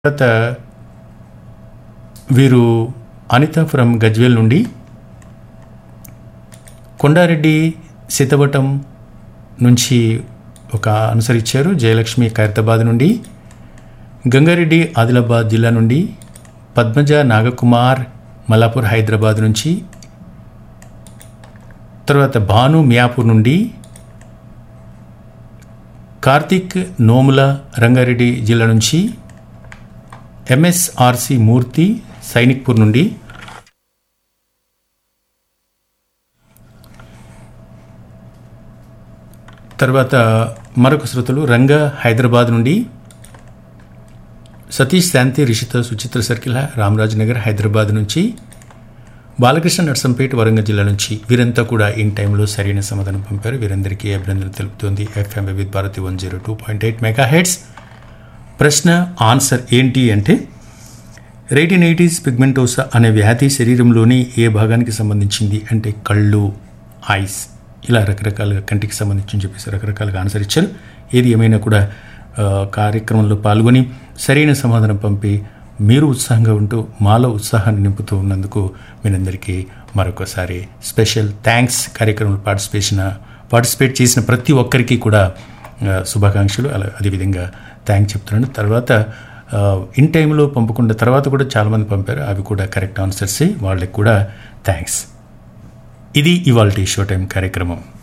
తర్వాత వీరు అనిత ఫ్రమ్ గజ్వేల్ నుండి కొండారెడ్డి సీతవటం నుంచి ఒక అనుసరించారు జయలక్ష్మి ఖైరతాబాద్ నుండి గంగారెడ్డి ఆదిలాబాద్ జిల్లా నుండి పద్మజ నాగకుమార్ మలాపూర్ హైదరాబాద్ నుంచి తర్వాత భాను మియాపూర్ నుండి కార్తిక్ నోముల రంగారెడ్డి జిల్లా నుంచి ఎంఎస్ఆర్సి మూర్తి సైనిక్పూర్ నుండి తర్వాత మరొక శ్రోతలు రంగ హైదరాబాద్ నుండి సతీష్ శాంతి రిషిత సుచిత్ర సర్కిల్ రామరాజ్ నగర్ హైదరాబాద్ నుంచి బాలకృష్ణ నర్సంపేట వరంగల్ జిల్లా నుంచి వీరంతా కూడా ఇన్ టైంలో సరైన సమాధానం పంపారు వీరందరికీ అభినందనలు తెలుపుతోంది ఎఫ్ఎం విత్ Bharati one zero two point eight megahertz ప్రశ్న ఆన్సర్ ఏంటి అంటే రేటినైటిస్ పిగ్మెంటోసా అనే వ్యాధి శరీరంలోని ఏ భాగానికి సంబంధించింది అంటే కళ్ళు ఐస్ ఇలా రకరకాలుగా కంటికి సంబంధించి చెప్పేసి రకరకాలుగా ఆన్సర్ ఇచ్చారు ఏది ఏమైనా కూడా ఆ, కార్యక్రమంలో పాల్గొని సరైన సమాధానం పంపి మీరు ఉత్సాహంగా ఉంటూ మాలో ఉత్సాహాన్ని నింపుతూ ఉన్నందుకు మీరందరికీ మరొకసారి స్పెషల్ థ్యాంక్స్ కార్యక్రమంలో పార్టిసిపేషన్ పార్టిసిపేట్ చేసిన ప్రతి ఒక్కరికి కూడా ఆ, శుభాకాంక్షలు అలా అదేవిధంగా థ్యాంక్ చెప్తున్నాను తర్వాత ఆ, ఇన్ టైంలో పంపకుండా తర్వాత కూడా చాలామంది పంపారు అవి కూడా కరెక్ట్ ఆన్సర్సే వాళ్ళకి కూడా థ్యాంక్స్ ఇది ఇవాళ షో టైం కార్యక్రమం